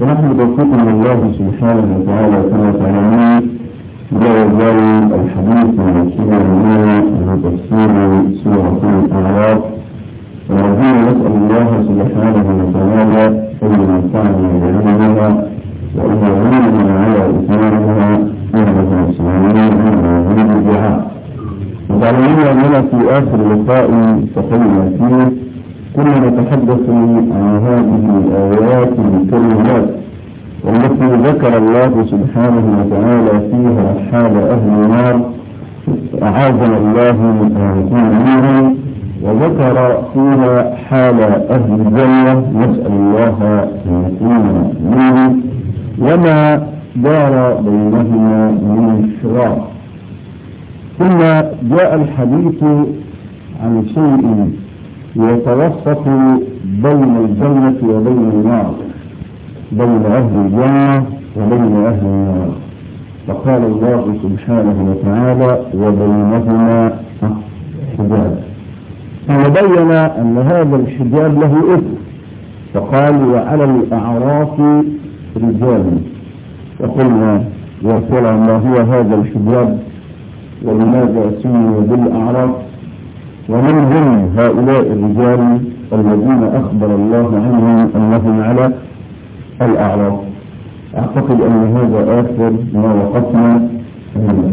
ونحن بتوفيق من الله سبحانه وتعالى كما تعلمون لا يزال الحديث الموصول لنا عن تفسير سورة الأعراف وربنا نسأل الله سبحانه وتعالى أن ينفعنا بعلمها وأن يعيننا على إتمامها إنه سميع مجيب الدعاء وتعلمون أننا في آخر لقاء تقينا فيه كنا نتحدث عن هذه الآيات الكريمات والتي ذكر الله سبحانه وتعالى فيها حال أهل النار أعاذنا الله من أن نكون منهم وذكر فيها حال أهل الجنة نسأل الله أن نكون منهم وما دار بينهما من حوار ثم جاء الحديث عن شيء يتوسط بين الجنة وبين النار بين أهل الجنة وبين أهل النار فقال الله سبحانه وتعالى وبينهما حجاب ثم بين أن هذا الحجاب له إثم فقال وعلى الأعراف رجال وقلنا يا ترى ما هو هذا الحجاب ولماذا سمي بالأعراف ومن هم هؤلاء الرجال الذين أخبر الله عنهم أنهم على الأعراف أعتقد أن هذا آخر ما وقفنا هنا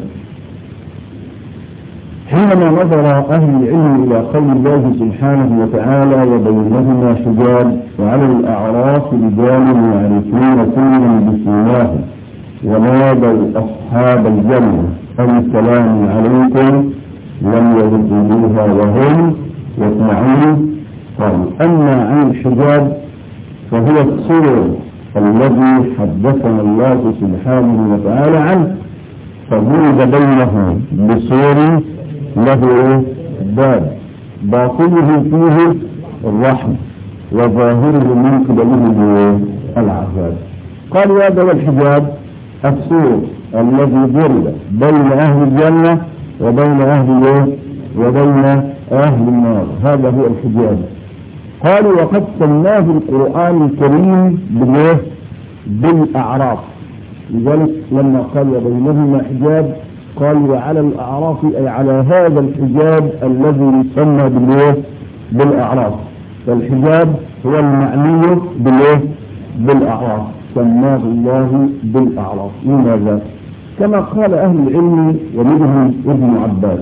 حينما نظر أهل العلم إلى قول الله سبحانه وتعالى وبينهما حجاب وعلى الأعراف رجال يعرفون كلا بسيماهم ونادوا أصحاب الجنة السلام عليكم لم يردوها وهم يسمعون قالوا أما عن الحجاب فهو السر الذي حدثنا الله سبحانه وتعالى عنه فضرب بينه بسور له باب باطنه فيه الرحمة وظاهره من قبله العذاب قال هذا هو الحجاب السور الذي ضرب بين أهل الجنة وبين أهل وبين أهل النار هذا هو الحجاب قالوا وقد سماه القرآن الكريم بالايه؟ بالأعراف لذلك لما قال وبينهما حجاب قال وعلى الأعراف أي على هذا الحجاب الذي يسمى بالايه؟ بالأعراف فالحجاب هو المعني بالايه؟ بالأعراف سماه الله بالأعراف لماذا؟ كما قال أهل العلم ومنهم ابن عباس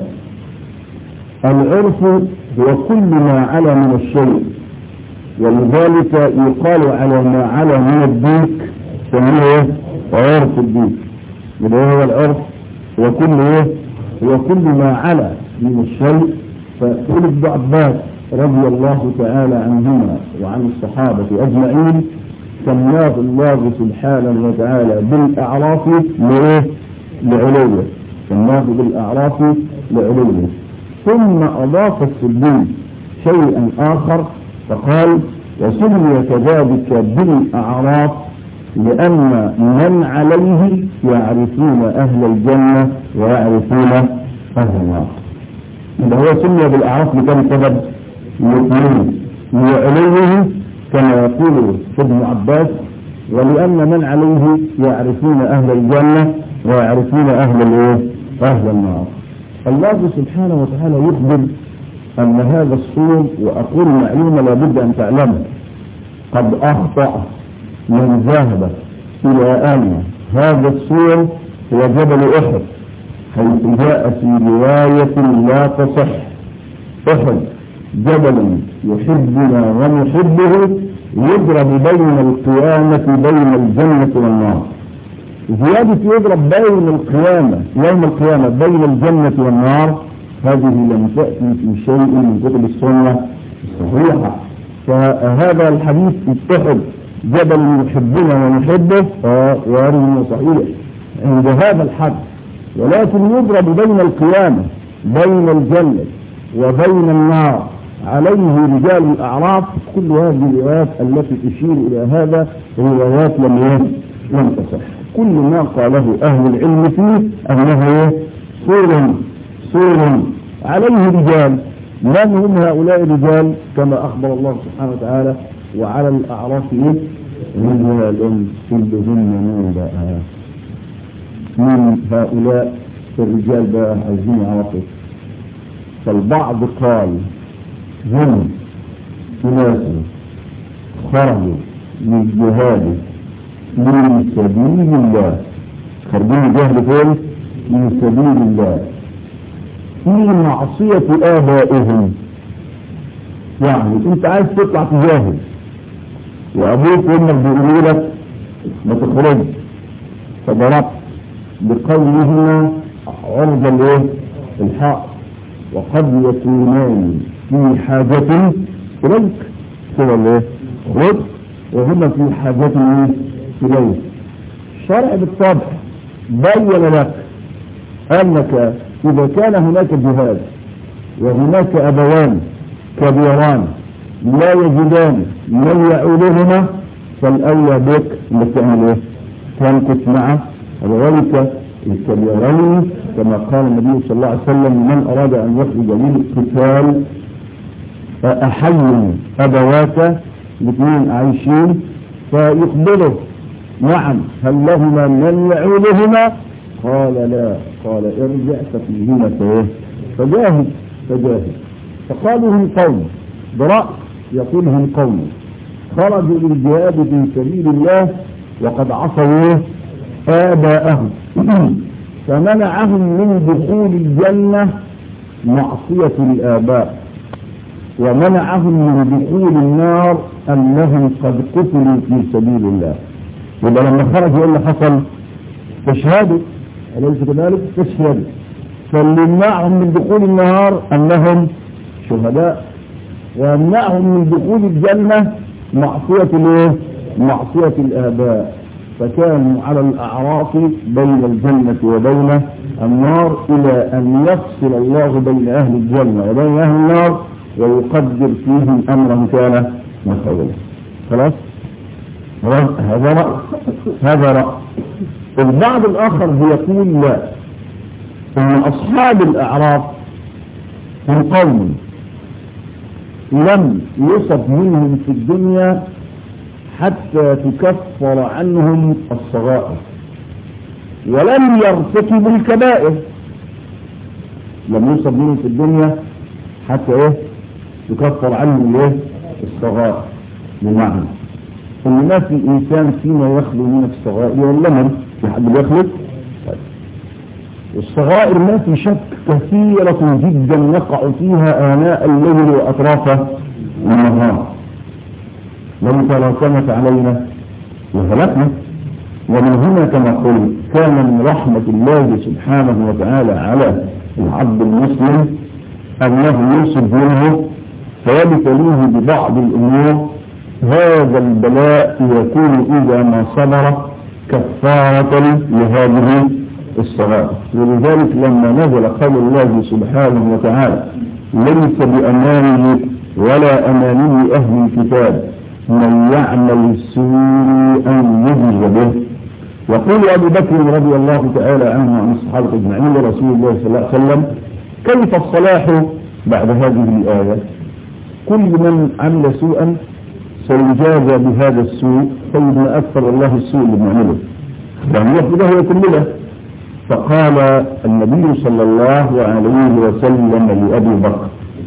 العرف هو كل ما على من الشيء ولذلك يقال على ما على من الديك سميه عرف الديك اللي هو العرف هو كل ايه هو كل ما على من الشيء فقول ابن عباس رضي الله تعالى عنهما وعن الصحابة أجمعين سماه الله سبحانه وتعالى بالأعراف لإيه؟ لعلوه سماه بالأعراف لعلوه ثم أضاف السلمي شيئا آخر فقال وسمي كذلك بالأعراف لأن من عليه يعرفون أهل الجنة ويعرفون أهل النار إذا هو سمي بالأعراف لكم سبب الاثنين لعلوه كما يقول ابن عباس ولأن من عليه يعرفون أهل الجنة ويعرفون أهل الإيه؟ أهل النار الله سبحانه وتعالى يخبر أن هذا الصور وأقول معلومة لابد أن تعلمه قد أخطأ من ذهب إلى أن هذا الصور هو جبل أحد حيث جاء في رواية لا تصح أحد جبل يحبنا ونحبه يضرب بين القيامة بين الجنة والنار زيادة يضرب بين القيامة يوم القيامة بين الجنة والنار هذه لم تأتي في شيء من كتب السنة الصحيحة فهذا الحديث اتحد جبل يحبنا ونحبه وارد صحيح عند هذا الحد ولكن يضرب بين القيامة بين الجنة وبين النار عليه رجال الأعراف كل هذه الروايات التي تشير إلى هذا روايات لم لم تصح كل ما قاله أهل العلم فيه أنه سور سور عليه رجال من هم هؤلاء الرجال كما أخبر الله سبحانه وتعالى وعلى الأعراف رجال كلهن من بقى من هؤلاء الرجال بقى عايزين عواطف فالبعض قال هم ناس خرجوا من الجهاد من سبيل الله خارجين الجهل فين من سبيل الله في معصية آبائهم يعني انت عايز تطلع تجاهد وابوك وامك بيقولوا لك ما تخرج فضربت بقولهما عرض الايه الحق وقد يكونان في حاجة اليك كده الايه خرج وهما في حاجة ايه اليك الشرع بالطبع بين لك انك اذا كان هناك جهاد وهناك ابوان كبيران لا يجدان من يعودهما فالاولى بك انك تعمل ايه؟ تنكت مع وذلك الكبيرين كما قال النبي صلى الله عليه وسلم من اراد ان يخرج من القتال احي ابواك الاثنين عايشين فيقبله نعم هل لهما من يعودهما قال لا قال ارجع ففيهما فايه فجاهد فجاهد فقالوا هم قوم برأس يقول هم قوم خرجوا للجهاد في سبيل الله وقد عصوا آباءهم فمنعهم من دخول الجنة معصية الآباء ومنعهم من دخول النار أنهم قد قتلوا في سبيل الله يبقى لما خرجوا ايه اللي حصل؟ استشهادوا أليس كذلك؟ استشهادوا فاللي يمنعهم من دخول النار أنهم شهداء ويمنعهم من دخول الجنة معصية الايه؟ معصية الآباء فكانوا على الأعراف بين الجنة وبين النار إلى أن يفصل الله بين أهل الجنة وبين أهل النار ويقدر فيهم أمرا كان مفعولا خلاص؟ هذا رأي هذا رأي البعض الآخر يقول لا أن أصحاب الأعراف هم قوم لم يصب منهم في الدنيا حتى تكفر عنهم الصغائر ولم يرتكبوا الكبائر لم يصب منهم في الدنيا حتى ايه تكفر عنهم ايه الصغائر بمعنى ان ما في انسان فيما يخلو من الصغائر ولا من في حد بيخلو والصغائر ما في شك كثيرة جدا نقع فيها آناء الليل وأطراف النهار لو تراكمت علينا وهلكنا ومن هنا كما قلت كان من رحمة الله سبحانه وتعالى على العبد المسلم أنه يوصف منه فيبتليه ببعض الأمور هذا البلاء يكون إذا ما صبر كفارة لهذه الصلاة ولذلك لما نزل قول الله سبحانه وتعالى ليس بأمانه ولا أماني أهل الكتاب من يعمل سوءا يجز به يقول أبو بكر رضي الله تعالى عنه عن الصحابة أجمعين لرسول الله صلى الله عليه وسلم كيف الصلاح بعد هذه الآية كل من عمل سوءا سيجازى بهذا السوء فإن أكثر الله السوء اللي بنعمله يعني يحب له يكون له فقال النبي صلى الله عليه وسلم لأبي بكر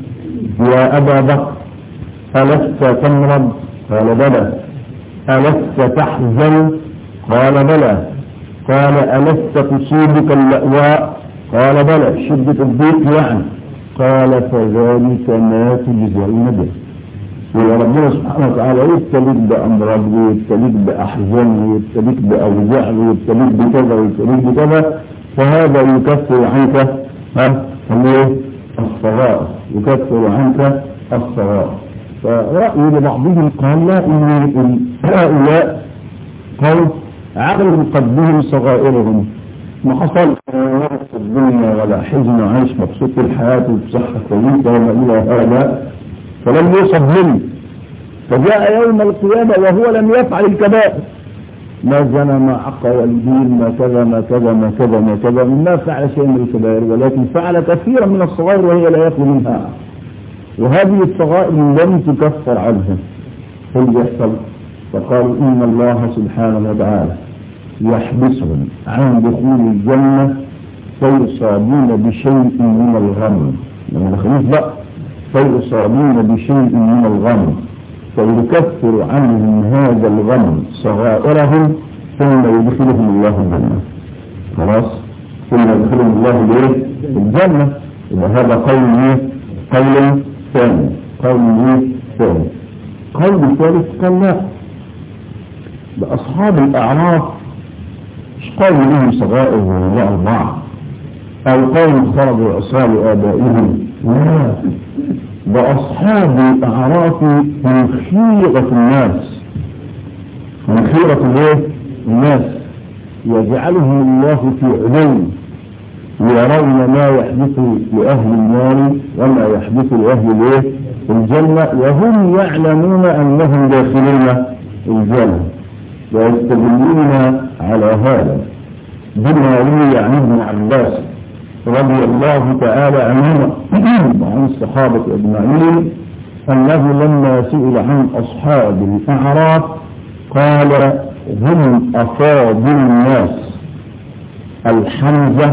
يا أبا بكر ألست تمرض قال بلى ألست تحزن قال بلى قال ألست تصيبك اللأواء قال بلى شدة الضيق يعني قال فذلك ما تجزى النبي وربنا سبحانه وتعالى يبتليك بأمراض ويبتليك بأحزان ويبتليك بأوجاع ويبتليك بكذا ويبتليك بكذا فهذا يكفر عنك ها الصغائر يكفر عنك الصغائر فرأي لبعضهم قال لا إن هؤلاء قوم عقل قد بهم صغائرهم ما حصل في الدنيا ولا حزن وعيش مبسوط في الحياة وبصحة كويسة وما إلى هذا فلم يوصف منه فجاء يوم القيامة وهو لم يفعل الكبائر ما زنى ما عق والدين ما كذا ما كذا ما كذا ما كذا ما فعل شيء من الكبائر ولكن فعل كثيرا من الصغائر وهي لا يخلو منها وهذه الصغائر لم تكفر عنها اللي يحصل فقالوا إن الله سبحانه وتعالى يحبسهم عن دخول الجنة فيصابون بشيء من الغم لما دخلوش بقى فيصابون بشيء من الغم فيكفر عنهم هذا الغم صغائرهم ثم يدخلهم الله الجنة خلاص ثم يدخلهم الله ليه الجنة إذا هذا قول ايه قول ثاني قول ايه ثاني قول ثالث قال لا لأصحاب الأعراف مش قول لهم صغائر وراء بعض أو قول خرجوا عصاب آبائهم لا بأصحاب الأعراف من خيرة الناس من خيرة الايه؟ الناس يجعلهم الله في علو ويرون ما يحدث لأهل النار وما يحدث لأهل الايه؟ الجنة وهم يعلمون أنهم داخلون الجنة ويستدلون على هذا بما روي عن ابن عباس رضي الله تعالى عنهما وعن الصحابة أجمعين أنه لما سئل عن أصحاب الأعراف قال هم أفاضل الناس الحمزة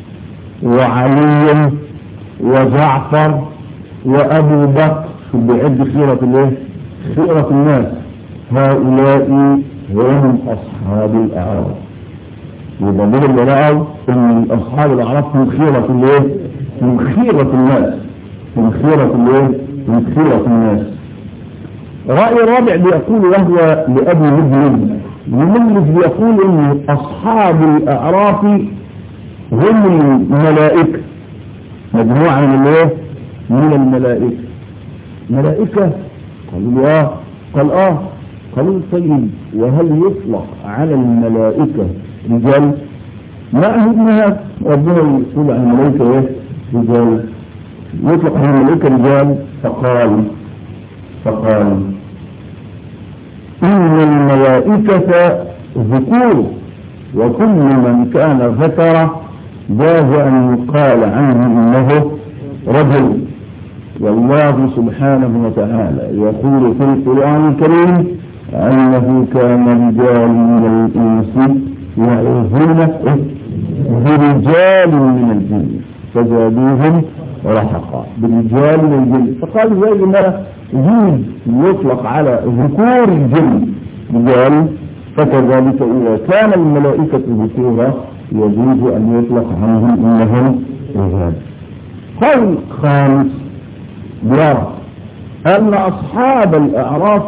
وعلي وجعفر وأبو بكر بعد خيرة الايه؟ خيرة الناس هؤلاء هم أصحاب الأعراف يبقى دول اللي رأوا ان اصحاب الاعراف من خيرة الايه؟ من خيرة الناس من خيرة الايه؟ من خيرة الناس رأي رابع بيقول وهو لأبي مجلد المجلد بيقول ان اصحاب الاعراف هم الملائكة مجموعة من الايه؟ من الملائكة ملائكة قالوا اه قال اه قالوا طيب وهل يطلق على الملائكة رجال ما أهدنا ربنا يقول عن الملائكة ايه رجال يطلق على الملائكة رجال فقال فقال إن الملائكة ذكور وكل من كان ذكر جاز أن يقال عنه إنه رجل والله سبحانه وتعالى يقول في القرآن الكريم أنه كان رجال من الإنس يعوذون برجال من الجن فزادوهم رحقا برجال من الجن فقال زي ما جيد يطلق على ذكور الجن رجال فكذلك إذا كان الملائكة ذكورا يجوز أن يطلق عنهم إنهم رجال قول خامس يرى أن أصحاب الأعراف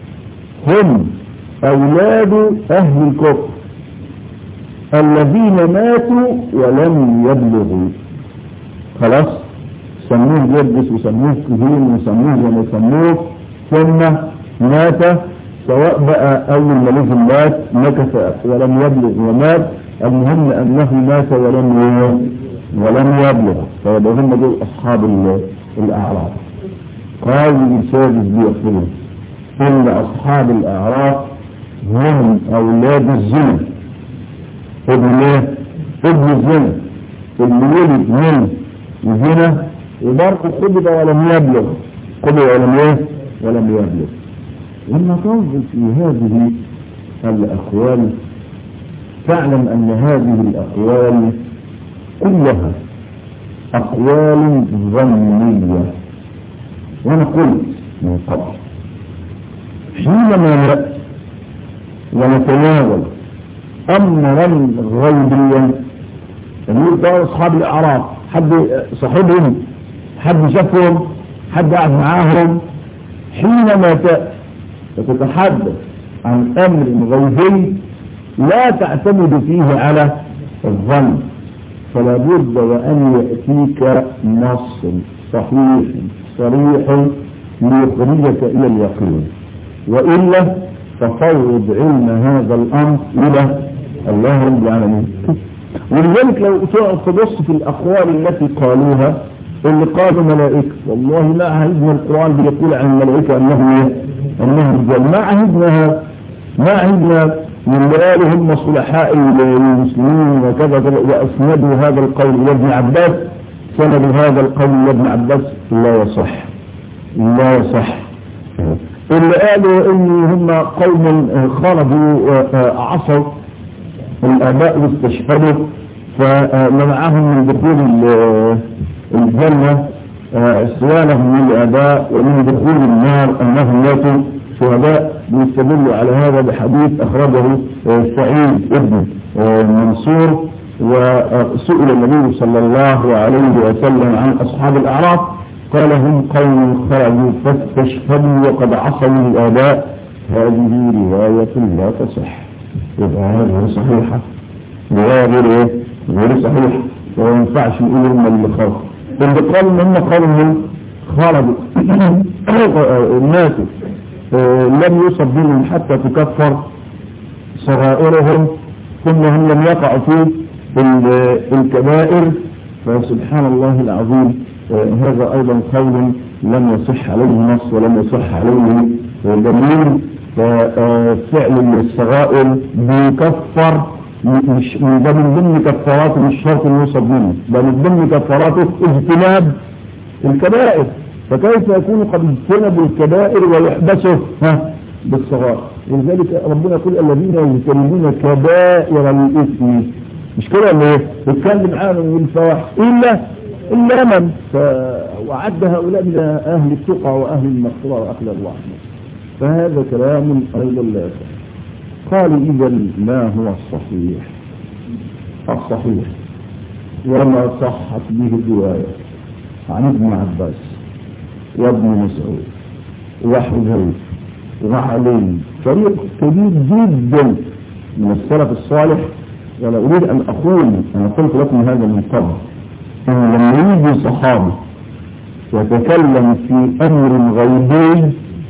هم أولاد أهل الكفر الذين ماتوا ولم يبلغوا خلاص سموه جرجس وسموه كهين وسموه زي ما يسموه ثم مات سواء بقى أول ما نزل مات مكث ولم يبلغ ومات المهم أنه مات ولم ولم يبلغ فيبقى هم دول أصحاب الأعراف قال السادس بيقولون إن أصحاب الأعراف هم أولاد الزنا ابن ايه؟ ابن الزنا اللي ولد من الزنا وبرضه قبض ولم يبلغ قبض ولم ايه؟ ولم يبلغ لما تنظر في هذه الأقوال تعلم أن هذه الأقوال كلها أقوال ظنية وأنا قلت من قبل حينما نرأي ونتناول أمرا غيبيا يقول ده أصحاب الأعراف حد صاحبهم حد شافهم حد قاعد معاهم حينما تتحدث عن أمر غيبي لا تعتمد فيه على الظن فلا بد وأن يأتيك نص صحيح صريح ليخرجك إلى اليقين وإلا ففوض علم هذا الأمر إلى الله رب العالمين ولذلك لو تبص في الأقوال التي قالوها اللي قالوا ملائكة والله ما عهدنا القرآن بيقول عن الملائكة أنه أنه رجال ما عهدنا ما عهدنا من قالوا هم صلحاء المسلمين وكذا كذا وأسندوا هذا القول إلى ابن عباس سند هذا القول إلى ابن عباس لا يصح لا يصح اللي قالوا ان هم قوم خرجوا عصوا الاباء واستشهدوا فمنعهم من دخول الجنة سوالهم من الاباء ومن دخول النار انهم ماتوا شهداء بيستدلوا على هذا بحديث اخرجه سعيد ابن منصور وسئل النبي صلى الله عليه وسلم عن اصحاب الاعراف قال هم قوم خرجوا فاستشهدوا وقد عصوا الآباء هذه رواية لا تصح يبقى هذه صحيحة رواية غير ايه؟ غير صحيحة وما ينفعش نقول هم اللي خرجوا اللي قالوا ان هم قوم خرجوا ماتوا لم يصب بهم حتى تكفر صغائرهم ثم هم لم يقعوا في الكبائر فسبحان الله العظيم هذا ايضا قول لم يصح عليه نص ولم يصح عليه دليل ففعل الصغائر بيكفر مش ده من ضمن كفاراته مش شرط انه يوصل منه ده من ضمن كفاراته اجتناب الكبائر فكيف يكون قد اجتنبوا الكبائر ويحبسوا ها بالصغائر ولذلك ربنا يقول الذين يجتنبون كبائر الاثم مش كده ولا ايه؟ يتكلم عنهم بالفواحش الا إلا من وعد هؤلاء من أهل التقى وأهل المغفرة وأهل الرحمة فهذا كلام أيضا لا يصح قالوا إذا ما هو الصحيح الصحيح وما صحت به الرواية عن ابن عباس وابن مسعود وحذيفة وعلي فريق كبير جدا من السلف الصالح ولا أريد أن أقول أنا قلت لكم هذا من قبل أن لما يجي صحابي يتكلم في أمر غيبي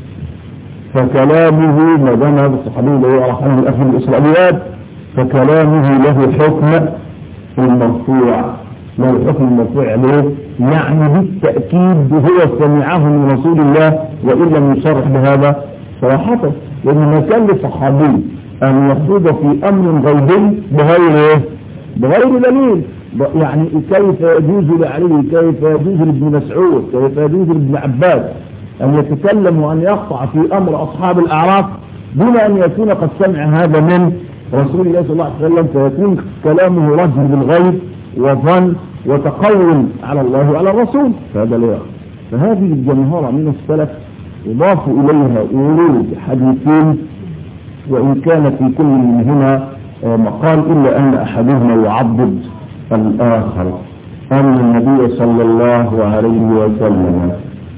فكلامه ما دام هذا الصحابي اللي هو رحمه الأخر الإسرائيليات فكلامه له حكم المرفوع له حكم المرفوع عليه يعني بالتأكيد هو سمعه من رسول الله وإن لم يصرح بهذا صراحة لأن ما كان لصحابي أن يخوض في أمر غيبي بغير إيه؟ بغير دليل يعني كيف يجوز لعلي كيف يجوز لابن مسعود كيف يجوز لابن عباس أن يتكلم وأن يقطع في أمر أصحاب الأعراف دون أن يكون قد سمع هذا من رسول الله صلى الله عليه وسلم فيكون كلامه رجل بالغيب وظن وتقول على الله وعلى الرسول فهذا لا فهذه الجمهرة من السلف يضاف إليها ورود حديثين وإن كان في كل منهما مقال إلا أن أحدهما يعضد الآخر أن النبي صلى الله عليه وسلم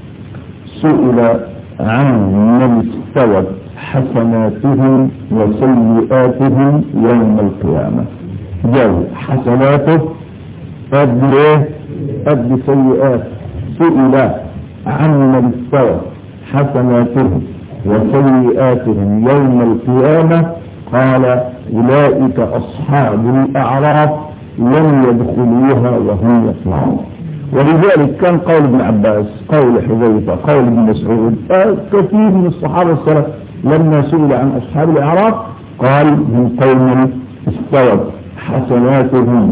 سئل عن من استوت حسناتهم وسيئاتهم يوم القيامة جو حسناته قد ايه قد سيئات سئل عن من استوت حسناتهم وسيئاتهم يوم القيامة قال أولئك أصحاب الأعراف لم يدخلوها وهم يطلعون ولذلك كان قول ابن عباس قول حذيفة قول ابن مسعود كثير من الصحابة السلف لما سئل عن أصحاب الأعراف قال من قوم استوت حسناتهم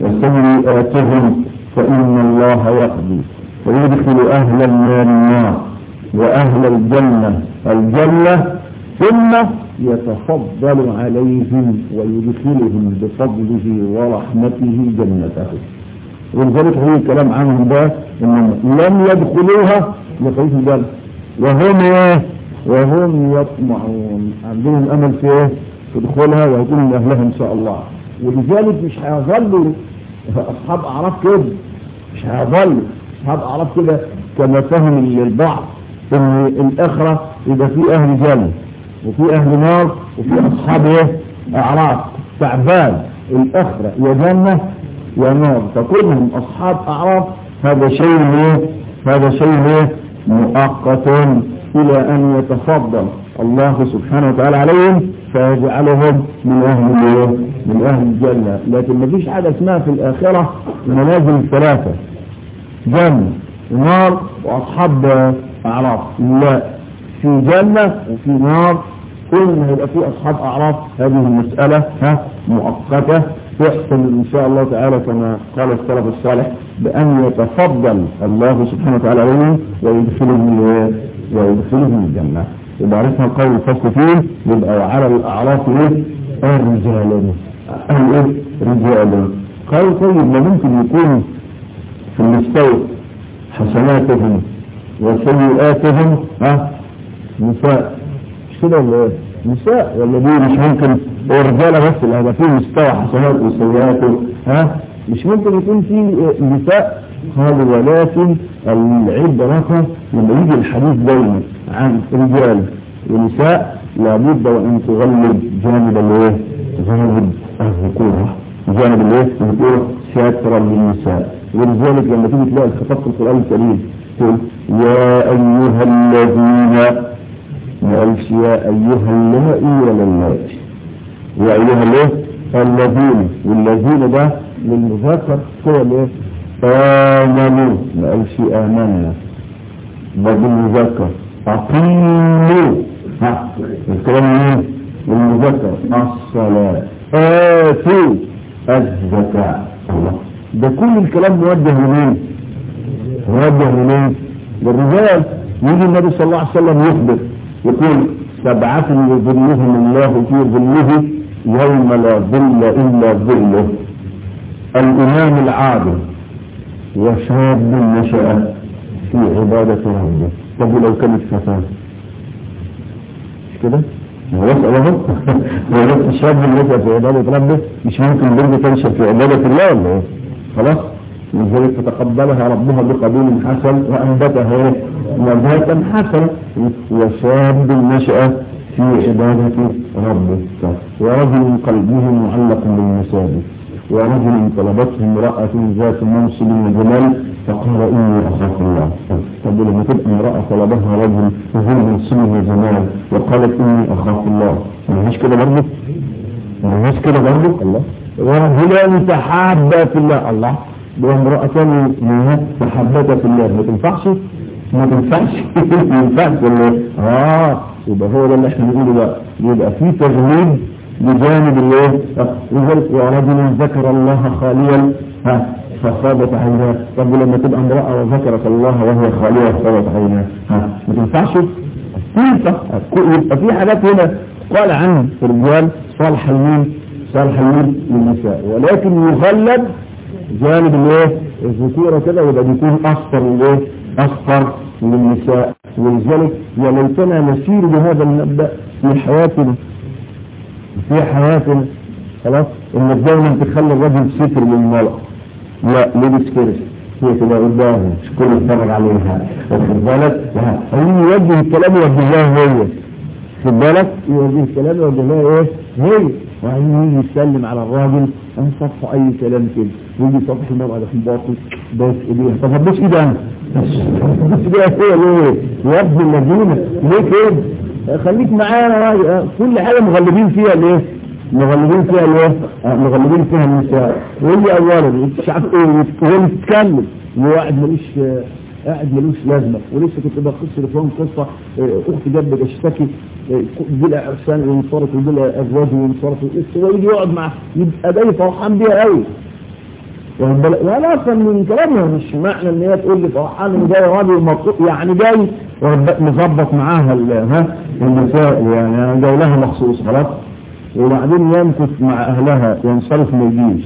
وسيئاتهم فإن الله يقضي ويدخل أهل النار النار وأهل الجنة الجنة ثم يتفضل عليهم ويدخلهم بفضله ورحمته جنته ولذلك هو الكلام عنهم ده انهم لم يدخلوها يخرجوا الجنة وهم ايه وهم يطمعون عندهم امل في ايه في دخولها ويكون من اهلها ان شاء الله ولذلك مش هيظلوا اصحاب اعراف كده مش هيظلوا اصحاب اعراف كده كما فهم البعض ان الاخره يبقى في اهل جنه وفي اهل نار وفي اصحاب ايه اعراف تعبان الاخره يا جنه يا نار فكلهم اصحاب اعراف هذا شيء ايه هذا شيء ايه مؤقت الى ان يتفضل الله سبحانه وتعالى عليهم فيجعلهم من اهل الايه من اهل الجنه لكن ما فيش حاجه اسمها في الاخره منازل ثلاثه جنه ونار واصحاب اعراف لا في جنه وفي نار كل ما يبقى في اصحاب اعراف هذه المساله ها مؤقته تحصل ان شاء الله تعالى كما قال السلف الصالح بان يتفضل الله سبحانه وتعالى عليهم ويدخلهم ويدخلهم الجنه يبقى عرفنا القول الفصل فيه يبقى وعلى الاعراف ايه الرجال ايه رجال قال طيب ما ممكن يكون في المستوى حسناتهم وسيئاتهم ها نساء مش كده ولا ايه نساء ولا دي مش ممكن الرجاله بس اللي هيبقى فيه مستوى حسنات وسيئاته ها مش ممكن يكون في نساء قالوا ولكن العبرة لما يجي الحديث دايما عن رجال ونساء لابد وان تغلب جانب الايه؟ جانب الذكورة جانب الايه؟ الذكورة ساترا للنساء ولذلك لما تيجي تلاقي الخطاب في القرآن الكريم تقول يا أيها الذين ما قالش يا أيها اللائي ولا اللاتي يا أيها الايه؟ الذين والذين ده للمذكر هو الايه؟ آمنوا ما قالش آمنا ده بالمذكر أقيموا ها الكلام مين؟ للمذكر الصلاة آتوا الزكاة الله ده كل الكلام موجه لمين؟ موجه لمين؟ للرجال يجي النبي صلى الله عليه وسلم يخبر يقول سبعة يظلهم الله في ظله يوم لا ظل إلا ظله الإمام العادل وشاب نشأ في عبادة ربه طب لو كانت فتاة مش كده؟ هو يسأل اهو هو بس الشاب نشأ في عبادة ربه مش ممكن برضه تنشأ في عبادة الله ولا ايه؟ خلاص؟ لذلك فتقبلها ربها بقبول حسن وأنبتها نباتا حسنا وشاب نشأ في عبادة ربه ورجل قلبه معلق بالمساجد ورجل طلبته امرأة ذات منصب وجمال فقال إني أخاف الله طب لما تبقى امرأة طلبها رجل ذو منصب وجمال وقالت إني أخاف الله ما هيش كده برضه؟ ما هيش كده برضه؟ الله ورجلان تحابا في الله الله وامرأتان تحبتا في الله ما تنفعش ما تنفعش ما ينفعش ولا اه يبقى هو ده اللي احنا بنقوله بقى يبقى في تغليب بجانب الايه لذلك ورجل ذكر الله خاليا ها فصابت عيناه طب لما تبقى امرأة وذكرت الله وهي خالية فصابت عيناه ها ما تنفعش تنفع يبقى في حاجات هنا قال عنه الرجال صالح المين صالح المين للنساء ولكن يغلب جانب الايه الذكوره كده ويبقى بيكون اصفر الايه اصفر للنساء ولذلك يا ليتنا نسير بهذا المبدا في حياتنا في حياتنا خلاص انك دايما تخلي الرجل ستر للمرأة لا لبس كرش هي كده قدامه مش كل يتفرج عليها واخد بالك عايزين يوجه الكلام يوجه لها هي خد بالك يوجه الكلام يوجه لها ايه هي وبعدين يجي يسلم على الراجل انا صفح اي كلام كده ويجي صفح المرأة ده في باطل بس ايديها طب هتبص ايدي انا هتبص ايديها هي ليه يا ابن الذين ليه كده خليك معانا كل حاجة مغلبين فيها ليه مغلبين فيها ليه مغلبين فيها النساء واللي اولا مش عارف ايه وهو بتتكلم وواحد ملوش قاعد ملوش لازمه ولسه كنت بخص لفهم قصه اختي جنب بتشتكي دي لها عرسان وانصرف ودي لها ازواج وانصرف ويجي يقعد مع يبقى جاي فرحان بيها قوي ولا افهم من كلامها مش معنى ان هي تقول لي فرحان ان جاي راجل يعني جاي مظبط معاها ها النساء يعني انا جاي لها مخصوص خلاص وبعدين يمكث مع اهلها ينصرف ما يجيش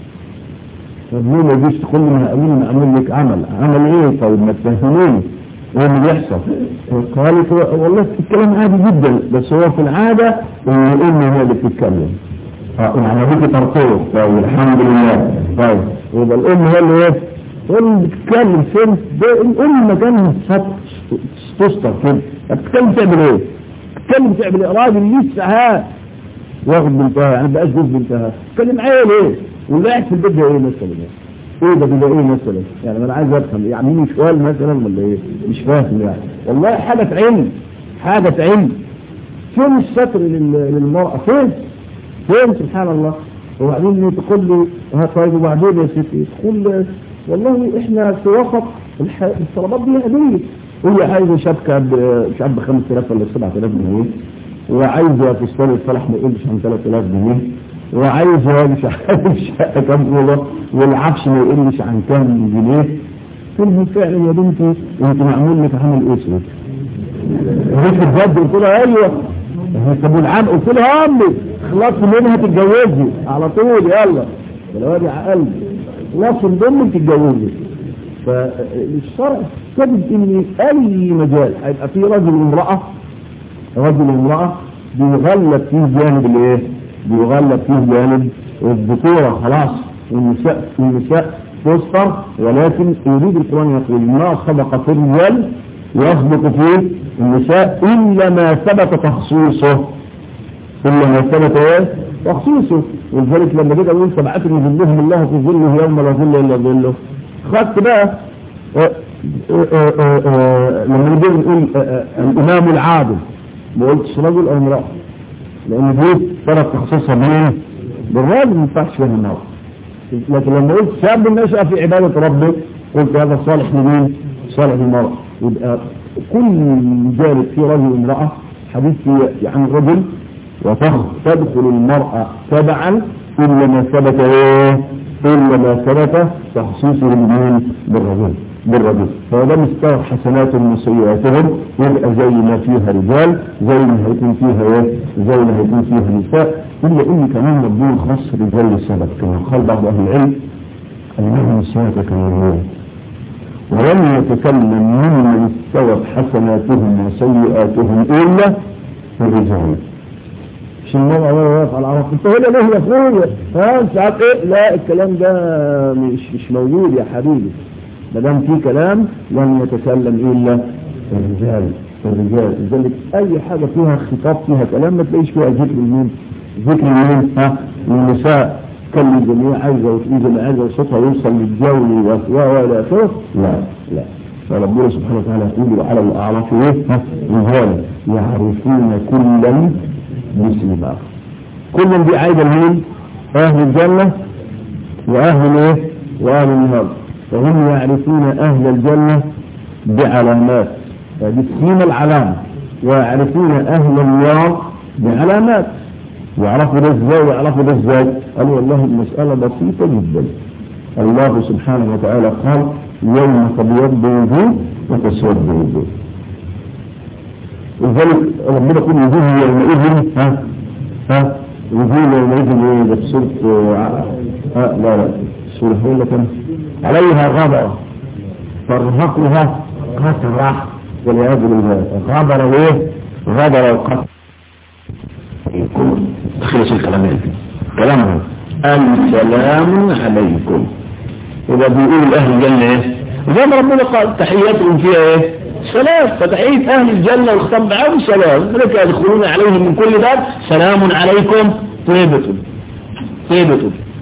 طب ليه ما يجيش تقول لي انا امين اعمل لك عمل عمل ايه طيب ما تفهموني ايه اللي بيحصل قالت والله الكلام عادي جدا بس هو في العاده ان الام هي اللي بتتكلم يعني ابوك ترقيه طيب الحمد لله طيب يبقى الام هي اللي ايه هي اللي بتتكلم فين ده الام مكانها تستر كده بتتكلم تعمل ايه بتتكلم تعمل ايه راجل لسه ها واخد بنتها يعني بقاش جوز بنتها تتكلم معايا ليه واللي قاعد في البيت ده ايه مثلا ايه ده بيبقى ايه مثلا يعني انا عايز افهم يعني مين سؤال مثلا ولا ايه مش فاهم يعني والله حاجه علم حاجه علم فين الستر للمراه فين فين سبحان الله وبعدين تقول لي ها طيب وبعدين يا ستي تقول والله احنا في وسط الطلبات دي هديه وهي عايزه شبكه مش عارف ب 5000 ولا 7000 جنيه وعايزه فستان الفرح ما يقلش عن 3000 جنيه وعايزه مش عارف شقه كام دولار والعفش ما يقلش عن كام جنيه قلت فعلا يا بنتي انت معمول لك عمل اسود هيك بجد قلت لها ايوه طب والعام قلت لها امي خلصت منها تتجوزي على طول يلا الواد قلبي خلصت من ضمن تتجوزي فالشرع تجد ان اي مجال هيبقى في رجل وامرأة رجل وامرأة بيغلب فيه جانب الايه بيغلب فيه جانب الذكورة خلاص النساء النساء تستر ولكن يريد القرآن يقول ما سبق في الرجال يسبق فيه النساء إلا ما ثبت تخصيصه إلا ما ثبت ايه تخصيصه ولذلك لما جيت أقول سبعة يظلهم الله في ظله يوم لا ظل إلا ظله خدت بقى آه آه آه لما نجي نقول الإمام العادل ما قلتش رجل أو امرأة لأن دي ثلاث تخصيصها مين؟ بالراجل ما ينفعش فيها النار لكن لما قلت شاب نشأ في عبادة ربه قلت هذا صالح لمين؟ صالح للمرأة يبقى كل جانب في رجل وامرأة حديث عن الرجل وتدخل المرأة تبعا إلا ما ثبت ايه؟ إلا ما ثبت تخصيصه بالمين؟ بالرجل بالرجل فهذا مستوى حسناتهم وسيئاتهم يبقى زي ما فيها رجال زي ما هيكون فيها ايه زي ما هيكون فيها نساء إلا إن كمان ربنا خص رجال لسبب كما قال بعض أهل العلم أنهم سيتكلمون ولم يتكلم ممن استوت حسناتهم وسيئاتهم إلا الرجال مش المرأة ولا واقف على العرف انت هنا ليه يا اخويا ها انت عارف ايه لا الكلام ده مش مش موجود يا حبيبي ما دام في كلام لن يتكلم الا الرجال الرجال لذلك اي حاجة فيها خطاب فيها كلام ما تلاقيش فيها ذكر مين ذكر مين ها النساء تكلم جميع عايزة وتقول جميع عايزة وصوتها يوصل للجو والى اخره لا لا فربنا سبحانه وتعالى يقول على الاعراف ايه رجال يعرفون كلا بسيما كل دي عايدة لمين اهل الجنة واهل ايه واهل النار فهم يعرفون اهل الجنة بعلامات هذه السين العلامة ويعرفون اهل النار بعلامات يعرفوا ده ازاي ويعرفوا ده ازاي قالوا والله المسألة بسيطة جدا الله سبحانه وتعالى قال يوم تبيض وجوه وتسود وجوه لذلك ربنا يقول وجوه يومئذ ها ها وجوه يومئذ ايه ده في سورة ها لا لا سورة هقول لك عليها غبرة ترهقها قترة والعياذ بالله غبرة وايه غبرة وقترة خلص الكلام كلامهم السلام عليكم إذا بيقول أهل الجنة إيه زي ما ربنا قال تحياتهم فيها إيه سلام فتحية أهل الجنة والختم معهم سلام ذلك يدخلون عليهم من كل باب سلام عليكم طيبة طيبة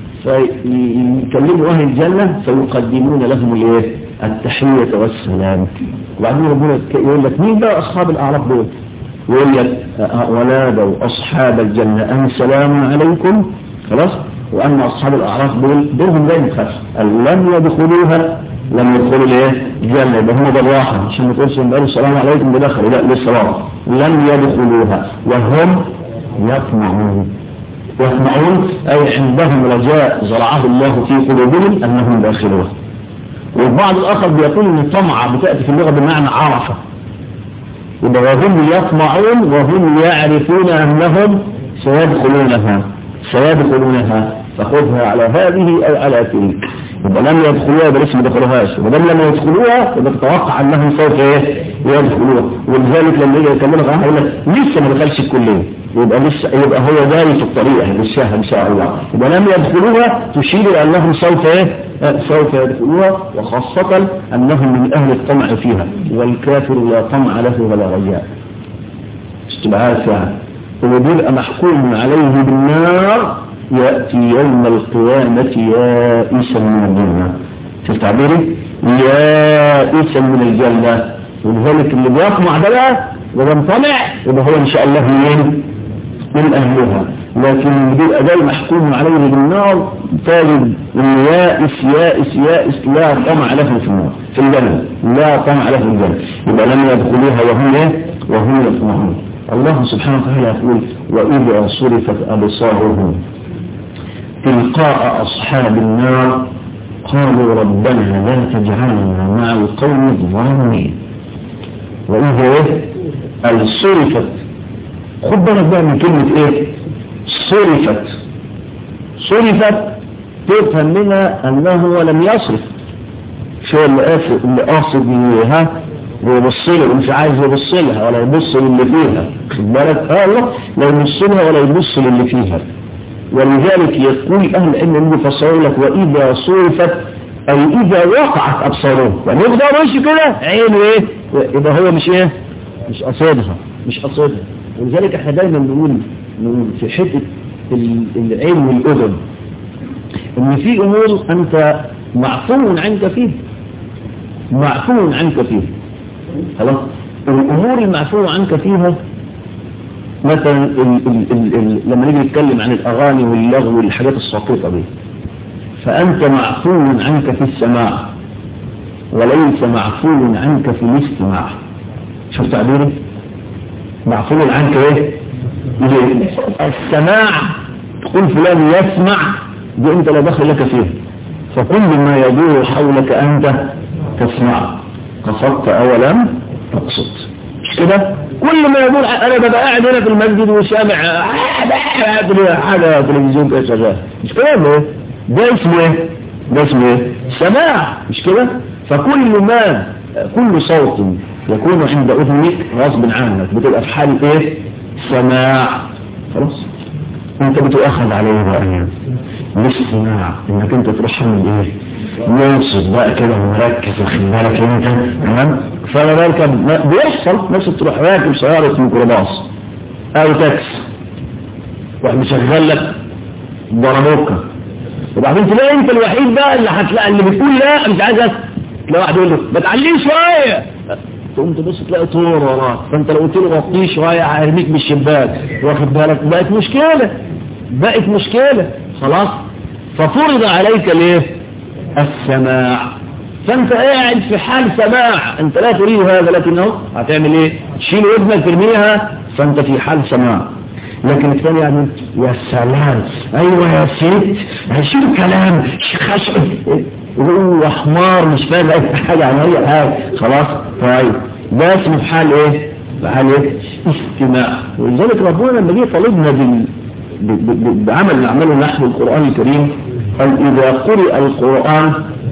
فيكلموا أهل الجنة فيقدمون لهم الإيه التحية والسلام وبعدين ربنا يقول لك مين بقى أصحاب الأعراف دول يقول لك ونادوا أصحاب الجنة أن سلام عليكم خلاص وأما أصحاب الأعراف دول دولهم لا ينخش لم يدخلوها لم يدخلوا الايه الجنة يبقى هم بالراحة عشان ما تقولش ان قالوا السلام عليكم بدخلوا لا للصلاة لم يدخلوها وهم يطمعون يطمعون أي عندهم رجاء زرعه الله في قلوبهم أنهم داخلوها والبعض الآخر بيقول ان الطمع بتأتي في اللغة بمعنى عرفة يبقى وهم يطمعون وهم يعرفون أنهم سيدخلونها سيدخلونها فخذها على هذه أو على تلك يبقى لم يدخلوها بلسه ما دخلوهاش وما دام لم يدخلوها يبقى تتوقع انهم سوف ايه يدخلوها ولذلك لما يجي يكلمك عنها يقول لك لسه ما دخلش الكليه يبقى لسه يبقى هو جاي في الطريق للشاه ان شاء الله يبقى لم يدخلوها تشير الى انهم سوف ايه سوف يدخلوها وخاصة انهم من اهل الطمع فيها والكافر لا طمع له ولا رجاء استبعاد يعني هو بيبقى محكوم عليه بالنار يأتي يوم القيامة يائسا من الجنة شوف تعبيري يائسا من الجنة ولذلك اللي بيطمع ده بقى وينطمع يبقى هو ان شاء الله من من اهلها لكن اللي بيبقى جاي محكوم عليه بالنار تجد ان يائس يائس يائس لا طمع له في النار في الجنة لا طمع له في الجنة يبقى لم يدخلوها وهم ايه وهم يطمعون الله سبحانه وتعالى يقول وإذا صرفت أبصارهم تلقاء أصحاب النار قالوا ربنا لا تجعلنا مع القوم الظالمين وإذا قال صرفت خد بالك بقى من كلمة ايه صرفت صرفت تفهم منها انه لم يصرف شو اللي قاصد اللي قاصد ها ويبص لها ومش عايز يبص لها ولا يبص للي فيها خد بالك اه الله لا يبص لها ولا يبص للي فيها ولذلك يقول اهل العلم اللي فسروا لك واذا صرفت اي اذا وقعت ابصارهم يعني يقدر وش كده عينه ايه يبقى هو مش ايه مش قصدها مش قصدها ولذلك احنا دايما بنقول نقول في حته العين والاذن ان في امور انت معفو عنك فيه معفو عنك فيه خلاص الامور المعفو عنك فيها مثلا ال ال ال ال لما نيجي نتكلم عن الاغاني واللغو والحاجات الساقطه دي فانت معفو عنك في السماع وليس معفو عنك في الاستماع شوف تعبيري معفو عنك ايه السماع تقول فلان يسمع دي انت لا دخل لك فيه فكل ما يدور حولك انت تسمع قصدت اولا تقصد مش كده كل ما يدور انا ببقى قاعد هنا في المسجد وسامع حاجه تلفزيون كده شغال مش كده ولا ايه ده اسمه ايه ده اسمه ايه سماع مش كده فكل ما كل صوت يكون عند اذنك غصب عنك بتبقى في حال ايه سماع خلاص انت بتؤخذ عليه بقى الاستماع انك انت تروح من ايه منصب بقى كده ومركز واخد بالك انت تمام فانا بركب بيحصل نفس تروح راكب سيارة ميكروباص او تاكسي واحد مشغل لك ضربوكا وبعدين تلاقي انت الوحيد بقى اللي هتلاقي اللي بتقول لا مش عايز اسكت تلاقي واحد يقول له ما تعليش شويه تقوم تبص تلاقي طور وراك فانت لو قلت له غطيه شويه هيرميك من الشباك واخد بالك بقت مشكله بقت مشكله خلاص ففرض عليك ليه السماع فانت قاعد في حال سماع انت لا تريد هذا لكنه هتعمل ايه تشيل ودنك ترميها فانت في حال سماع لكن الثاني يعني يا سلام ايوه يا ست هشيل كلام خشع هو حمار مش فاهم اي حاجه عن اي حاجه خلاص طيب ده اسمه في حال ايه في حال ايه استماع ولذلك ربنا لما جه طالبنا بال بعمل نعمله نحو القرآن الكريم قال إذا قرئ القرآن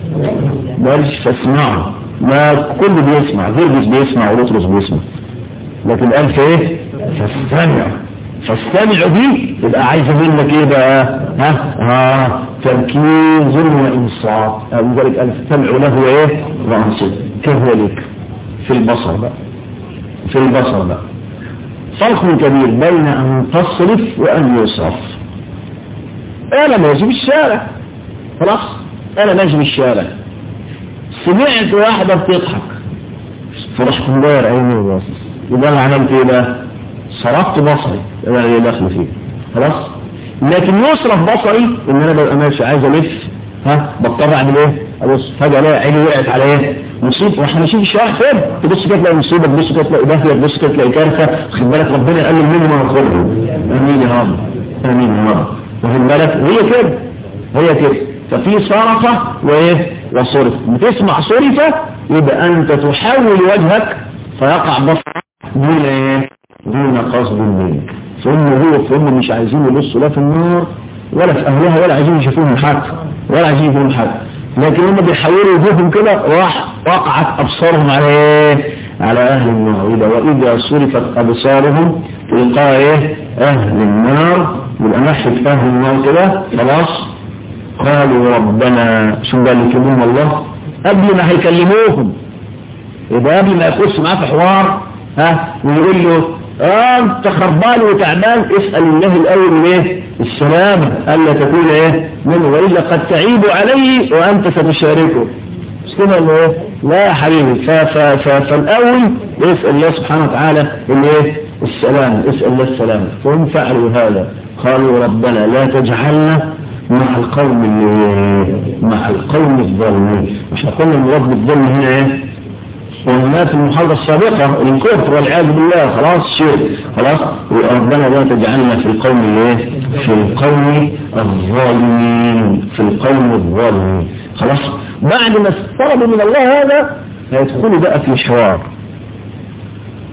بلش فاسمعوا ما كل بيسمع فيرجس بيسمع ورطرس بيسمع لكن قال في ايه فاستمع فاستمع دي يبقى عايز منك ايه بقى ها ها تركيز وانصات لذلك قال استمعوا له ايه وانصت كذلك في البصر بقى في البصر بقى فرق كبير بين أن تصرف وأن يصرف أنا ماشي بالشارع خلاص أنا ماشي بالشارع سمعت واحدة بتضحك فرحت مداير عيني وباصص يبقى أنا عملت إيه بقى؟ صرفت بصري أنا اللي داخل فيه خلاص لكن يصرف بصري إن أنا ببقى ماشي عايز ألف ها بضطر أعمل إيه؟ أبص فجأة الاقي عيني وقعت على إيه؟ مصيبة واحنا ماشيين في الشارع فين تبص كده تلاقي مصيبة تبص كده تلاقي دهية تبص كده تلاقي كارثة واخد بالك ربنا يقلل مني ما يخرج امين يا رب امين يا رب واخد بالك هي كده هي كده ففي صرفة وايه وصرف بتسمع صرفة يبقى انت تحول وجهك فيقع بصرك دون ايه دون قصد منك ثم هو ثم مش عايزين يبصوا لا في النار ولا في اهلها ولا عايزين يشوفوهم حد ولا عايزين يشوفوهم حد لكن هم بيحولوا وجوههم كده راح وقعت ابصارهم على ايه على اهل النار إذا واذا صرفت ابصارهم تلقى ايه اهل النار يبقى ناحيه اهل النار كده خلاص قالوا ربنا شو بقى اللي يكلمون الله قبل ما هيكلموهم يبقى قبل ما يخش معاه في حوار ها ويقول له اه انت خربان وتعبان اسال الله الاول ايه السلامة ألا تكون ايه منه وإلا قد تعيب عليه وأنت ستشاركه مش كده ولا ايه لا يا حبيبي ف ف ف فالأول اسأل الله سبحانه وتعالى الايه السلام اسأل الله السلام فهم فعلوا هذا قالوا ربنا لا تجعلنا مع القوم اللي مع القوم الظالمين مش قلنا المراد بالظلم هنا ايه والناس في المحاضرة السابقة الكفر والعياذ بالله خلاص شيء خلاص ربنا لا تجعلنا في القوم الايه في القوم الظالمين في القوم الظالمين خلاص بعد ما استربوا من الله هذا هيدخلوا بقى في حوار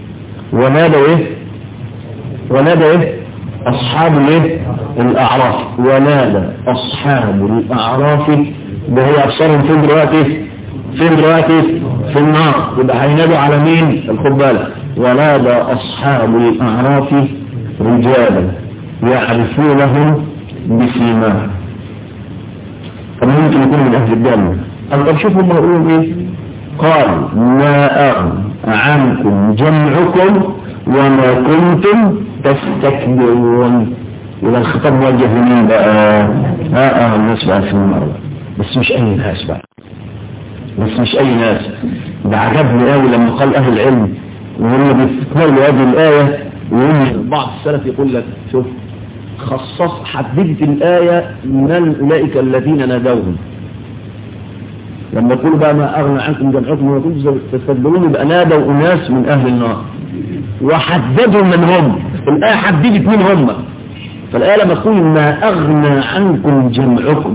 ونادى ايه ونادى ايه اصحاب الايه الاعراف ونادى اصحاب الاعراف ده هي ابصارهم فين دلوقتي فين دلوقتي في النار يبقى هينادوا على مين خد بالك ونادى اصحاب الاعراف رجالا يعرفونهم بسيماهم طب ممكن يكون من اهل الجنه طب شوفوا هم يقولوا ايه قال ما أغنى عنكم جمعكم وما كنتم تستكبرون إذا الخطاب موجه لمين بقى ها اه الناس بقى في المرة بس مش أي ناس بقى بس مش أي ناس ده عجبني قوي لما قال أهل العلم وهم بيستكملوا هذه الآية وهم بعض السلف يقول لك شوف خصص حددت الآية من أولئك الذين نادوهم لما يقولوا بقى ما أغنى عنكم جمعكم وما كنتم تستكبرون يبقى نادوا أناس من أهل النار وحددوا من هم الآية حددت مين هم فالآية لما تقول ما أغنى عنكم جمعكم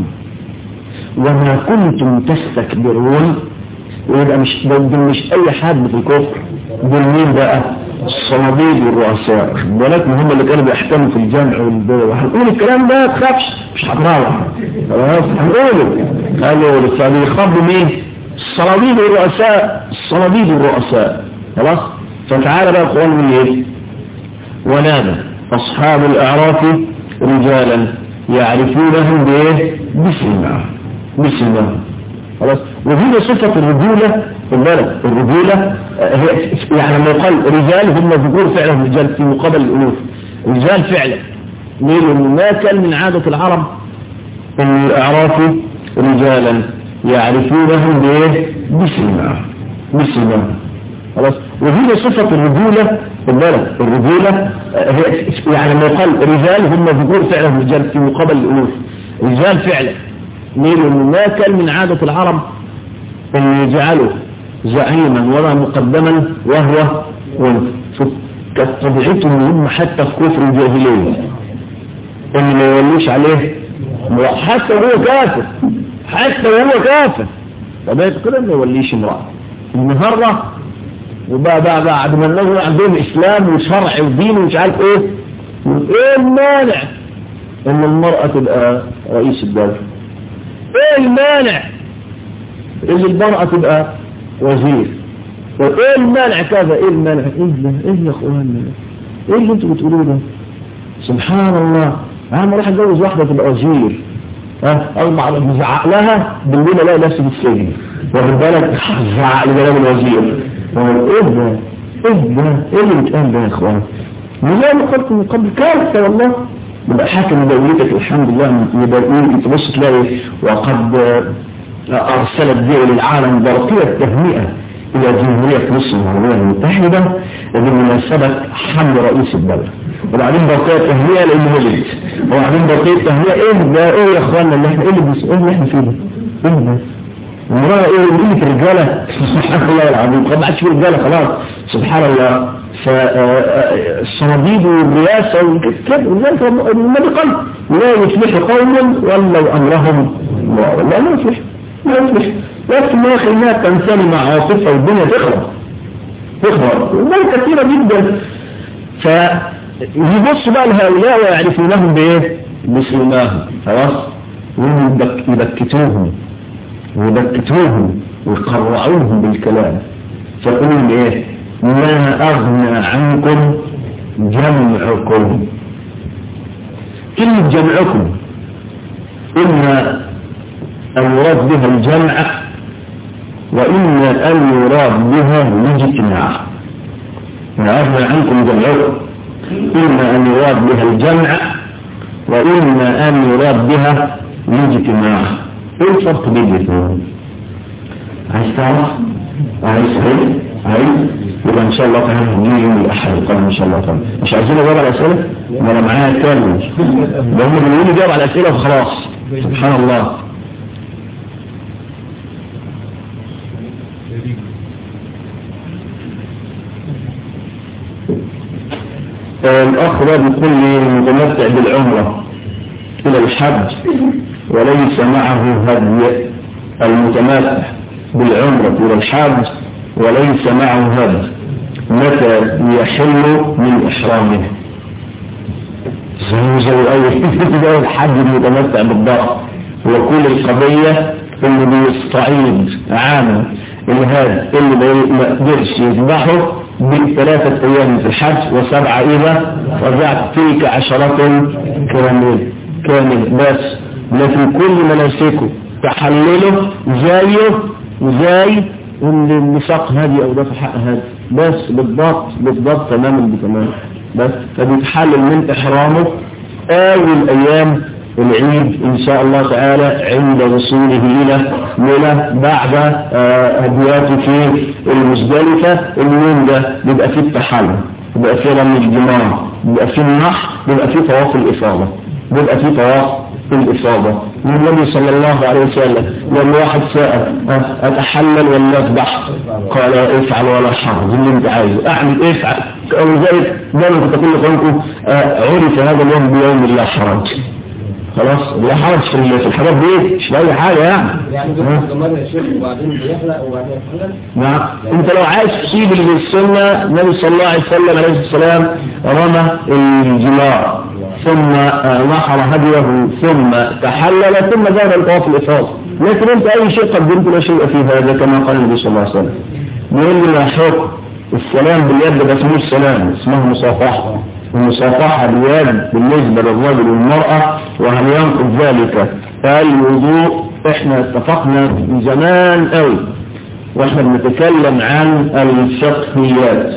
وما كنتم تستكبرون ويبقى مش دول مش أي حد في الكفر دول مين بقى الصناديد والرؤساء بالك هم اللي كانوا بيحتموا في الجمع وهنقول الكلام ده تخافش مش هتراوح خلاص هنقوله قالوا فبيخبوا مين الصناديد والرؤساء الصناديد والرؤساء خلاص فتعالى بقى القرآن ايه ونادى أصحاب الأعراف رجالا يعرفونهم بايه بسمع بسمع خلاص وهي صفة الرجولة خد بالك الرجولة هي يعني لما يقال رجال هم ذكور فعلا رجال في مقابل الأنوث رجال فعلا ليه لأنه ما كان من عادة العرب أن الأعراف رجالا يعرفونهم بايه بسمع بسمع خلاص وهي صفة الرجولة خد بالك الرجولة هي يعني لما يقال رجال هم ذكور فعلا رجال في مقابل الأنوث رجال فعلا ليه لأنه ما كان من عادة العرب أن يجعله زعيما ولا مقدما وهو ولد شوف كانت طبيعتهم هم حتى في كفر الجاهلية ان ما يولوش عليه حتى وهو كافر حتى وهو كافر طبيعته كده ما يوليش امرأة النهاردة وبقى بقى بعد ما الناس عندهم اسلام وشرع ودين ومش عارف ايه ايه المانع ان المرأة تبقى رئيس الدولة ايه المانع ان المرأة تبقى وزير وايه المانع كذا ايه المانع ايه ده ايه يا اخوانا ايه اللي انتوا بتقولوه ده سبحان الله انا اروح اتجوز واحده تبقى وزير ها او بزعق لها بالليل الاقي نفسي في السجن واخد بالك زعق لجلال الوزير ايه ده ايه ده ايه اللي بيتقال ده يا اخوان زي ما قلت من قبل كارثه والله يبقى حاكم دولتك الحمد لله يبقى تبص تلاقي وقد أرسلت دول العالم برقية تهنئة إلى جمهورية مصر العربية المتحدة بمناسبة حمل رئيس الدولة وبعدين برقية تهنئة لأنه ولد وبعدين برقية تهنئة إيه ده إيه يا إخواننا اللي إحنا إيه اللي بيسأل اللي إحنا فيه ده إيه ده المرأة إيه قلة الرجالة سبحان الله العظيم قد ما عادش في رجالة خلاص سبحان الله فالصناديد والرئاسة وكده ولذلك النبي قال لا يفلح قوم ولو أمرهم لا لا يفلح لا يفلح لكن ما يخلي انها تنساني مع عاصفة والدنيا تخرب تخرب وده كثيرة جدا فيبص بقى لهؤلاء ويعرفونهم بايه بسلماهم خلاص ويبكتوهم ويبكتوهم ويقرعوهم بالكلام فيقولون ايه ما اغنى عنكم جمعكم كلمة جمعكم إما أن يراد بها الجمع وإما أن يراد بها الاجتماع ما أغنى عنكم جمعكم إما أن يراد بها الجمع وإما أن يراد بها الاجتماع إيه الفرق بين الاثنين؟ عايز تعرف؟ عايز عايز عايز يبقى ان شاء الله تعالى نيجي يوم الاحد القادم ان شاء الله تعالى مش عايزين نجاوب على الاسئله ما انا معايا كامل ده هم بيقولوا نجاوب على الاسئله وخلاص سبحان الله الاخ ده بيقول لي متمتع بالعمره الى الحج وليس معه هدي المتمتع بالعمره الى الحج وليس معه هدي متى يحل من إحرامه زي زي أي زي الحج المتمتع بالضرع وكل القضية اللي بيستعيد عام الهاد اللي ما قدرش يذبحه بثلاثة أيام في الحج وسبعة إذا رجعت تلك عشرة كامل كامل بس لكن كل مناسكه تحلله زيه زي النساق هذه أو ده في حق هذا بس بالضبط بالضبط تماما بتمام بس فبيتحلل من إحرامه أول أيام العيد إن شاء الله تعالى عند وصوله إلى منى بعد هدياته في المزدلفة اليوم ده بيبقى فيه التحلل بيبقى فيه رمي الجماع بيبقى فيه النحر بيبقى فيه طواف الإفاضة بيبقى فيه طواف الإفاضة والنبي صلى الله عليه وسلم لما واحد سأل أتحلل ولا أذبح قال افعل ولا حرج اللي انت عايزه اعمل افعل أو زي دايما كنت أقول لكم عرف هذا اليوم بيوم لا حرج خلاص لا حرج في الحاجات دي مش لاقي حاجه يعني يعني بياخد كمان يا شيخ وبعدين بيحلق وبعدين يحلق نعم انت لو عايز تسيب اللي بالسنه النبي صلى الله عليه وسلم عليه السلام رمى الجمار ثم نحر هديه ثم تحلل ثم ذهب الطواف الافاضه لكن انت اي شيء قدمت لا شيء في هذا كما قال النبي صلى الله عليه وسلم بيقول لي ما حكم السلام باليد ده اسمه السلام اسمه مصافحه المصافحة باليد بالنسبة للرجل والمرأة وهل ينقض ذلك الوضوء احنا اتفقنا من زمان قوي واحنا بنتكلم عن الفقهيات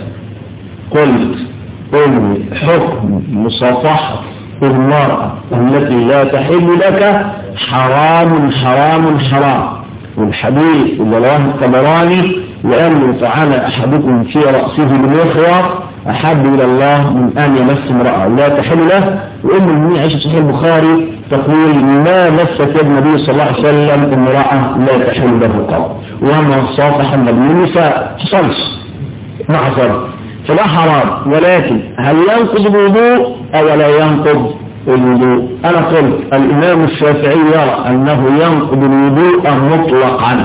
قلت ان حكم مصافحة المرأة التي لا تحل لك حرام حرام حرام والحديث اللي رواه الطبراني لأن طعن أحدكم في رأسه بالمخيار أحب إلى الله من أن يمس امرأة لا تحل له وأم المؤمنين عائشة صحيح البخاري تقول ما مست يد النبي صلى الله عليه وسلم امرأة لا تحل له قط وما صافح النبي النساء حصلش ما حصل فلا حرام ولكن هل ينقض الوضوء أو لا ينقض الوضوء أنا قلت الإمام الشافعي يرى أنه ينقض الوضوء مطلقا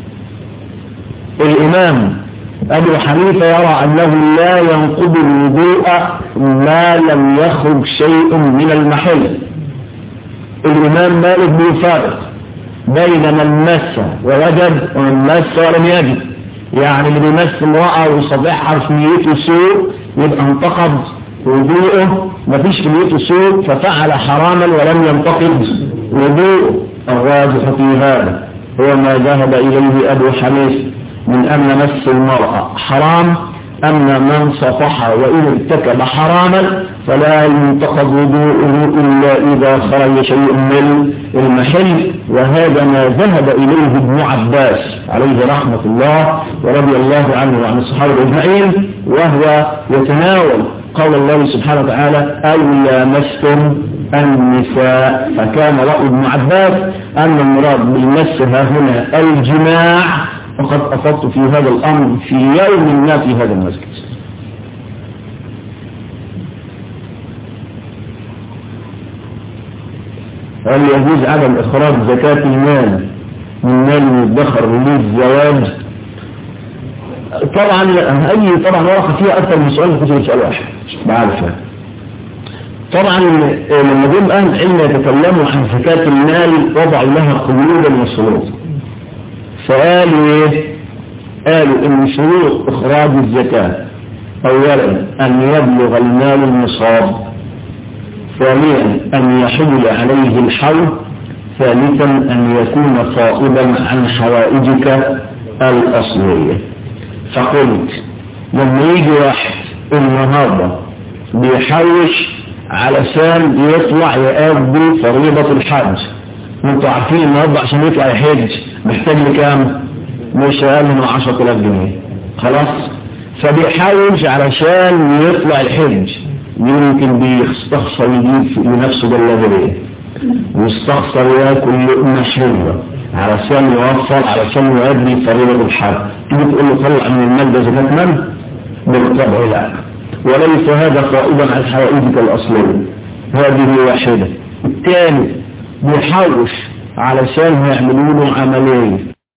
الإمام أبو حنيفة يرى أنه لا ينقض الوضوء ما لم يخرج شيء من المحل الإمام مالك بيفرق بين من مس ووجد ومن مس ولم يجد يعني اللي بيمس امرأة ويصبحها في نيته سوء يبقى انتقض وضوءه مفيش في نيته سوء ففعل حراما ولم ينتقض وضوءه الراجح في هذا هو ما ذهب إليه أبو حنيفة من أن مس المرأة حرام أما من صفح وإن ارتكب حراما فلا ينتقض وضوءه إلا إذا خرج شيء من المحل وهذا ما ذهب إليه ابن عباس عليه رحمة الله ورضي الله عنه وعن الصحابة أجمعين وهو يتناول قول الله سبحانه وتعالى أو لامستم النساء فكان رأي ابن عباس أن المراد بالمس ها هنا الجماع وقد أفضت في هذا الأمر في يوم ما في هذا المسجد هل يجوز عدم إخراج زكاة المال من مال يدخر للزواج طبعا أي طبعا ورقة فيها أكثر من سؤال كنت سؤال واحد بعرفها طبعا لما جم أهل العلم يتكلموا عن زكاة المال وضعوا لها قيودا وشروط فقالوا ايه قالوا ان شروط اخراج الزكاة اولا ان يبلغ المال النصاب ثانيا ان يحل عليه الحول ثالثا ان يكون صائبا عن حوائجك الاصلية فقلت لما يجي واحد النهاردة بيحوش علشان يطلع يقضي فريضة الحج وانتوا عارفين النهارده عشان يطلع يحج محتاج لكام مش اقل من 10000 جنيه خلاص فبيحوش علشان يطلع الحج يمكن بيستخسر يجيب لنفسه جلابيه ويستخسر ياكل لقمه حلوه علشان يوصل علشان يؤدي فريضه الحج تيجي تقول له طلع من المال ده زكاه مال بالطبع لا وليس هذا قائدا عن حوائجك الاصليه هذه واحده الثاني بيحوش علشان يعملوا له عمليه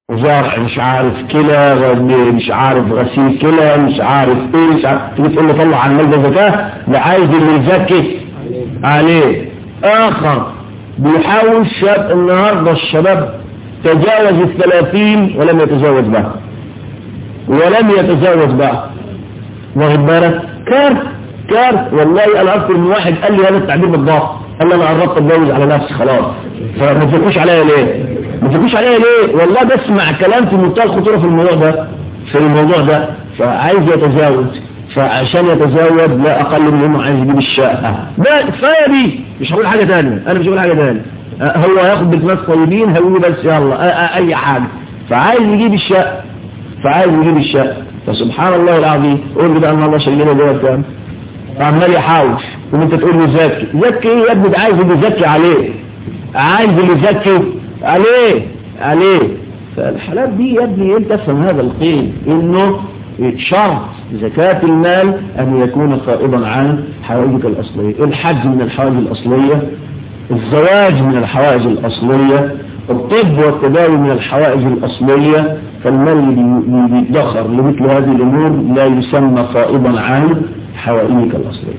زرع مش عارف كلى مش عارف غسيل كلى مش عارف ايه مش عارف تيجي تقول له طلع عن المال ده زكاه ده عايز اللي يزكي عليه اخر بيحاول شاب النهارده الشباب تجاوز الثلاثين ولم يتزوج بقى ولم يتزوج بقى واخد بالك كارت كارت والله انا اكثر من واحد قال لي هذا التعبير بالضبط قال لي انا قربت اتجوز على نفسي خلاص فما تفكوش عليا ليه ما تفكوش عليا ليه والله بسمع كلام في منتهى الخطوره في الموضوع ده في الموضوع ده فعايز يتزوج فعشان يتزوج لا اقل من انه عايز يجيب الشقه ده كفايه دي مش هقول حاجه ثانيه انا مش هقول حاجه ثانيه هو هياخد بالناس طيبين هيقول بس يلا اي حاجه فعايز يجيب الشقه فعايز يجيب الشقه فسبحان الله العظيم قول لي بقى ان الله شايلنا جوه كام عمال يحاوش وانت تقول له زكي زكي ايه يا ابني ده عايز اللي يزكي عليه عايز اللي يزكي عليه عليه فالحالات دي يا ابني انت تفهم هذا القيد انه شرط زكاة المال أن يكون فائضا عن حوائجك الأصلية الحج من الحوائج الأصلية الزواج من الحوائج الأصلية الطب والتداوي من الحوائج الأصلية فالمال اللي بيدخر لمثل هذه الأمور لا يسمى فائضا عن حوائجك الأصلية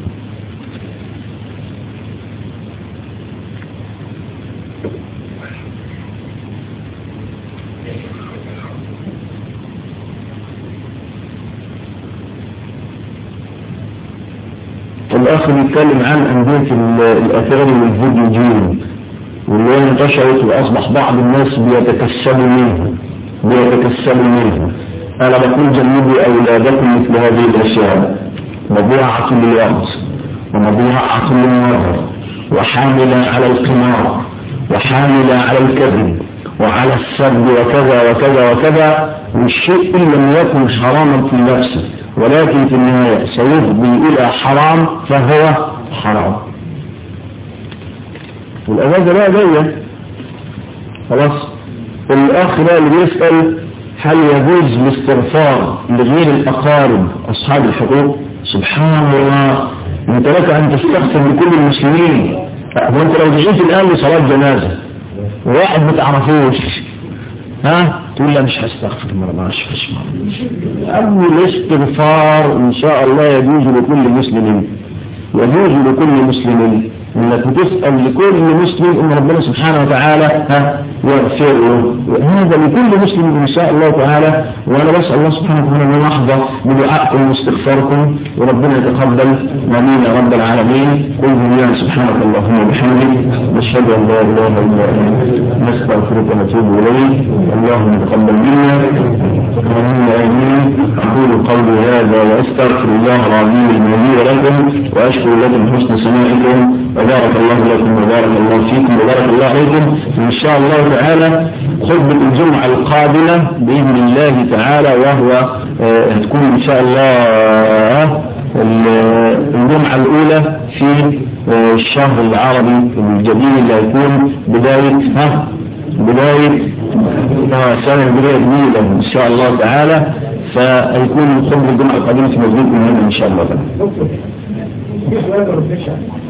الأخ بيتكلم عن أندية الأثار والفيديو جيم واللي هي انتشرت وأصبح بعض الناس بيتكسبوا منها بيتكسبوا منها أنا بقول جنبوا أولادكم مثل هذه الأشياء مضيعة للوقت ومضيعة للنظر وحاملة على القمار وحاملة على الكذب وعلى السب وكذا وكذا وكذا والشيء إن لم يكن حراما في نفسه ولكن في النهاية سيفضي إلى حرام فهو حرام والأجازة بقى جاية خلاص الأخ بقى اللي بيسأل هل يجوز الاستغفار لغير الأقارب أصحاب الحقوق سبحان الله انت لك أن تستغفر لكل المسلمين وانت لو دعيت الآن لصلاة جنازة واحد ما تعرفوش ها تقول لا مش هستغفر مرة مش مش أول الاستغفار إن شاء الله يجوز لكل مسلم يجوز لكل مسلم انك بتسأل لكل مسلم ان ربنا سبحانه وتعالى ها يغفره هذا لكل مسلم ان شاء الله تعالى وانا بسأل الله سبحانه وتعالى ان يحظى بدعائكم واستغفاركم وربنا يتقبل امين يا رب العالمين قل بالله سبحانك اللهم وبحمدك نشهد ان لا اله الا انت نستغفرك ونتوب اليك اللهم تقبل منا اللهم امين اقول قولي هذا واستغفر الله العظيم الجليل لكم واشكر لكم حسن سماعكم وبارك الله لكم وبارك الله فيكم وبارك الله عليكم إن شاء الله تعالى خطبة الجمعة القادمة بإذن الله تعالى وهو هتكون إن شاء الله الجمعة الأولى في الشهر العربي الجديد اللي هيكون بداية ها بداية سنة بداية جديدة إن شاء الله تعالى فهيكون خطبة الجمعة القادمة في مسجد إن شاء الله تعالى